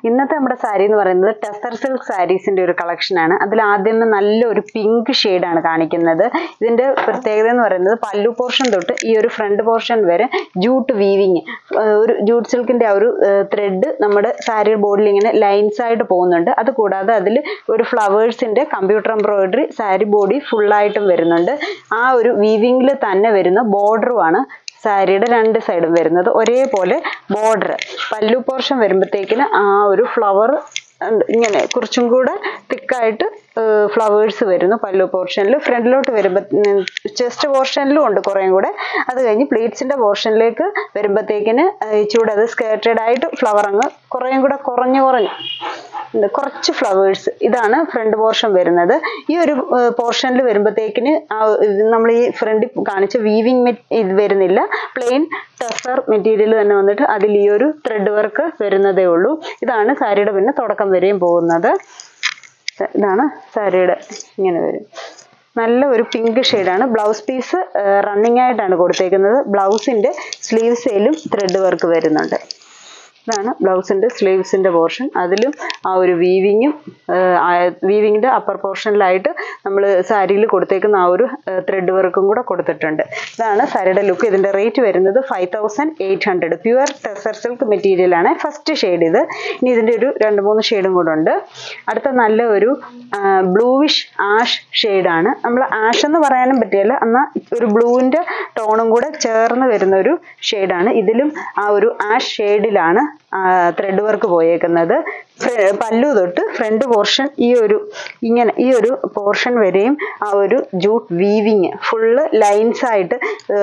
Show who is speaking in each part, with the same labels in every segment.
Speaker 1: ഇന്നത്തെ നമ്മുടെ സാരി എന്ന് പറയുന്നത് ടെസർ സിൽക്ക് സാരീസിന്റെ ഒരു കളക്ഷൻ ആണ് അതിൽ ആദ്യം നല്ലൊരു പിങ്ക് ആണ് കാണിക്കുന്നത് ഇതിന്റെ പ്രത്യേകത എന്ന് പറയുന്നത് പല്ലു പോർഷൻ തൊട്ട് ഈ ഒരു ഫ്രണ്ട് പോർഷൻ വരെ ജൂട്ട് വീവിങ് ഒരു ജൂട്ട് സിൽക്കിന്റെ ആ ഒരു ത്രെഡ് നമ്മുടെ സാരി ബോർഡിൽ ഇങ്ങനെ ലൈൻസ് ആയിട്ട് പോകുന്നുണ്ട് അത് കൂടാതെ അതിൽ ഒരു ഫ്ലവേഴ്സിന്റെ കമ്പ്യൂട്ടർ എംബ്രോയിഡറി സാരി ബോഡി ഫുള്ളായിട്ടും വരുന്നുണ്ട് ആ ഒരു വീവിങ്ങിൽ തന്നെ വരുന്ന ബോർഡറുമാണ് സാരിയുടെ രണ്ട് സൈഡും വരുന്നത് ഒരേപോലെ ബോർഡർ പല്ലു പോർഷൻ വരുമ്പോഴത്തേക്കിന് ആ ഒരു ഫ്ലവർ ഇങ്ങനെ കുറച്ചും കൂടെ തിക്കായിട്ട് ഫ്ലവേഴ്സ് വരുന്നു പല്ലു പോർഷനിൽ ഫ്രണ്ടിലോട്ട് വരുമ്പോൾ ചെസ്റ്റ് പോർഷനിലും ഉണ്ട് കുറേയും കൂടെ അത് കഴിഞ്ഞ് പ്ലീറ്റ്സിന്റെ പോർഷനിലേക്ക് വരുമ്പോഴത്തേക്കിന് ഇച്ചിരി അത് സ്കേർട്ടഡ് ആയിട്ട് ഫ്ലവർ അങ്ങ് കുറേയും കൂടെ കുറഞ്ഞു കുറഞ്ഞു ഉണ്ട്. കുറച്ച് ഫ്ലവേഴ്സ് ഇതാണ് ഫ്രണ്ട് പോർഷൻ വരുന്നത് ഈ ഒരു പോർഷനിൽ വരുമ്പോഴത്തേക്കിന് നമ്മൾ ഈ ഫ്രണ്ടിൽ കാണിച്ച വീവിങ് ഇത് വരുന്നില്ല പ്ലെയിൻ ടെസർ മെറ്റീരിയൽ തന്നെ വന്നിട്ട് അതിൽ ഈ ഒരു ത്രെഡ് വർക്ക് വരുന്നതേ ഉള്ളൂ ഇതാണ് സാരിയുടെ പിന്നെ തുടക്കം വരെയും പോകുന്നത് ഇതാണ് സാരിയുടെ ഇങ്ങനെ വരും നല്ല ഒരു പിങ്ക് ഷെയ്ഡാണ് ബ്ലൗസ് പീസ് റണ്ണിങ് ആയിട്ടാണ് കൊടുത്തേക്കുന്നത് ബ്ലൗസിന്റെ സ്ലീവ്സേലും ത്രെഡ് വർക്ക് വരുന്നുണ്ട് ഇതാണ് ബ്ലൗസിന്റെ സ്ലീവ്സിന്റെ പോർഷൻ അതിലും ആ ഒരു വീവിങ്ങും വീവിങ്ങിന്റെ അപ്പർ പോർഷനിലായിട്ട് നമ്മൾ സാരിയിൽ കൊടുത്തേക്കുന്ന ആ ഒരു ത്രെഡ് വർക്കും കൂടെ കൊടുത്തിട്ടുണ്ട് ഇതാണ് സാരിയുടെ ലുക്ക് ഇതിന്റെ റേറ്റ് വരുന്നത് five thousand eight hundred pure tussar silk material ആണ് ഫസ്റ്റ് ഷെയ്ഡ് ഇത് ഇനി ഇതിന്റെ ഒരു രണ്ട് മൂന്ന് ഷെയ്ഡും കൂടെ ഉണ്ട് അടുത്ത നല്ല ഒരു ബ്ലൂവിഷ് ആഷ് ഷെയ്ഡാണ് നമ്മൾ ആഷ് എന്ന് പറയാനും പറ്റില്ല എന്നാൽ ഒരു ബ്ലൂവിന്റെ ടോണും കൂടെ ചേർന്ന് വരുന്ന ഒരു ഷെയ്ഡാണ് ഇതിലും ആ ഒരു ആഷ് ഷെയ്ഡിലാണ് ത്രെഡ് വർക്ക് പോയേക്കുന്നത് പല്ലു തൊട്ട് ഫ്രണ്ട് പോർഷൻ ഈ ഒരു ഇങ്ങനെ ഈ ഒരു പോർഷൻ വരെയും ആ ഒരു ജൂട്ട് വീവിങ് ഫുള്ള് ലൈൻസ് ആയിട്ട്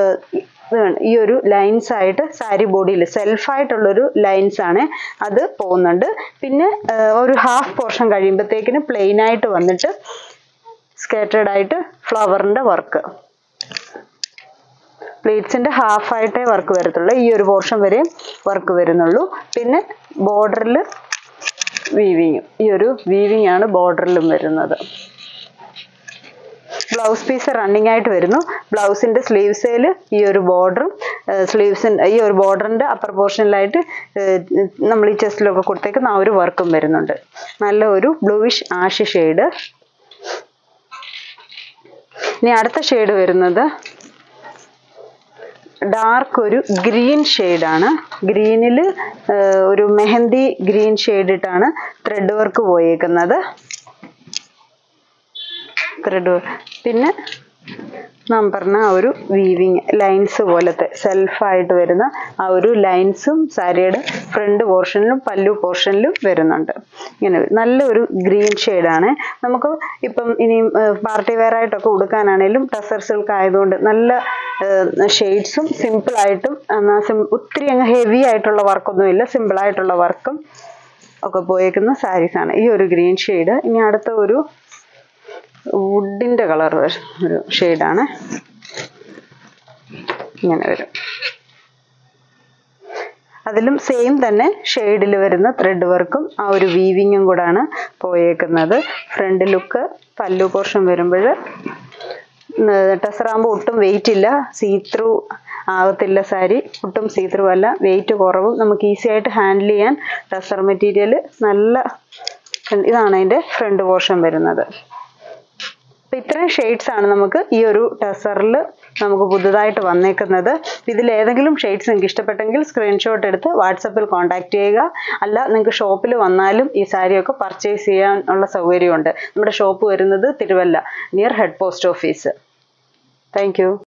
Speaker 1: ഈ ഒരു ലൈൻസ് ആയിട്ട് സാരി ബോഡിയിൽ സെൽഫായിട്ടുള്ളൊരു ലൈൻസ് ആണ് അത് പോകുന്നുണ്ട് പിന്നെ ഒരു ഹാഫ് പോർഷൻ കഴിയുമ്പോഴത്തേക്കിന് പ്ലെയിൻ ആയിട്ട് വന്നിട്ട് സ്കേറ്റഡ് ആയിട്ട് ഫ്ലവറിന്റെ വർക്ക് പ്ലേറ്റ്സിന്റെ ഹാഫ് ആയിട്ടേ വർക്ക് വരത്തുള്ളൂ ഈ ഒരു പോർഷൻ വരെ വർക്ക് വരുന്നുള്ളൂ പിന്നെ ബോർഡറിൽ വീവിങ്ങും ഈ ഒരു വീവിങ് ആണ് ബോർഡറിലും വരുന്നത് ബ്ലൗസ് പീസ് റണ്ണിങ് ആയിട്ട് വരുന്നു ബ്ലൗസിന്റെ സ്ലീവ്സേൽ ഈ ഒരു ബോർഡറും സ്ലീവ്സിന്റെ ഈ ഒരു ബോർഡറിന്റെ അപ്പർ പോർഷനിലായിട്ട് നമ്മൾ ഈ ചെസ്റ്റിലൊക്കെ കൊടുത്തേക്കുന്ന ആ ഒരു വർക്കും വരുന്നുണ്ട് നല്ല ഒരു ബ്ലൂവിഷ് ആഷ് ഷെയ്ഡ് ഇനി അടുത്ത ഷെയ്ഡ് വരുന്നത് ഡാർക്ക് ഒരു ഗ്രീൻ ഷെയ്ഡാണ് ഗ്രീനിൽ ഒരു മെഹന്തി ഗ്രീൻ ഷെയ്ഡ് ഇട്ടാണ് ത്രെഡ് വർക്ക് പോയേക്കുന്നത് ത്രെഡ് പിന്നെ നാം പറഞ്ഞ ആ ഒരു വീവിങ് ലൈൻസ് പോലത്തെ സെൽഫായിട്ട് വരുന്ന ആ ഒരു ലൈൻസും സാരിയുടെ ഫ്രണ്ട് പോർഷനിലും പല്ലു പോർഷനിലും വരുന്നുണ്ട് ഇങ്ങനെ നല്ലൊരു ഗ്രീൻ ഷെയ്ഡാണ് നമുക്ക് ഇപ്പം ഇനി പാർട്ടി വെയർ ആയിട്ടൊക്കെ ഉടുക്കാനാണേലും ടസർ സിൽക്ക് ആയതുകൊണ്ട് നല്ല ഷെയ്ഡ്സും സിമ്പിളായിട്ടും ഒത്തിരി അങ്ങ് ഹെവി ആയിട്ടുള്ള വർക്കൊന്നുമില്ല സിമ്പിളായിട്ടുള്ള വർക്കും ഒക്കെ പോയേക്കുന്ന സാരീസാണ് ഈ ഒരു ഗ്രീൻ ഷെയ്ഡ് ഇനി അടുത്ത ഒരു വുഡിന്റെ കളർ ഒരു ഷെയ്ഡാണ് ഇങ്ങനെ വരും അതിലും സെയിം തന്നെ ഷെയ്ഡിൽ വരുന്ന ത്രെഡ് വർക്കും ആ ഒരു വീവിങ്ങും കൂടാണ് പോയേക്കുന്നത് ഫ്രണ്ട് ലുക്ക് പല്ലു പോർഷൻ വരുമ്പോൾ ടെസറാകുമ്പോൾ ഒട്ടും വെയിറ്റ് ഇല്ല സീ ത്രൂ ആകത്തില്ല സാരി ഒട്ടും സീ ത്രൂ അല്ല വെയിറ്റ് കുറവും നമുക്ക് ഈസി ആയിട്ട് ഹാൻഡിൽ ചെയ്യാൻ ടെസർ മെറ്റീരിയൽ നല്ല ഇതാണ് അതിൻ്റെ ഫ്രണ്ട് പോർഷൻ വരുന്നത് അപ്പം ഇത്രയും ഷെയ്ഡ്സ് ആണ് നമുക്ക് ഈ ഒരു ടെസറിൽ നമുക്ക് പുതുതായിട്ട് വന്നേക്കുന്നത് ഇതിൽ ഏതെങ്കിലും ഷെയ്ഡ്സ് നിങ്ങൾക്ക് ഇഷ്ടപ്പെട്ടെങ്കിൽ സ്ക്രീൻഷോട്ട് എടുത്ത് വാട്സപ്പിൽ കോൺടാക്ട് ചെയ്യുക അല്ല നിങ്ങൾക്ക് ഷോപ്പിൽ വന്നാലും ഈ സാരിയൊക്കെ പർച്ചേസ് ചെയ്യാനുള്ള സൗകര്യമുണ്ട് നമ്മുടെ ഷോപ്പ് വരുന്നത് Thiruvalla near head post office thank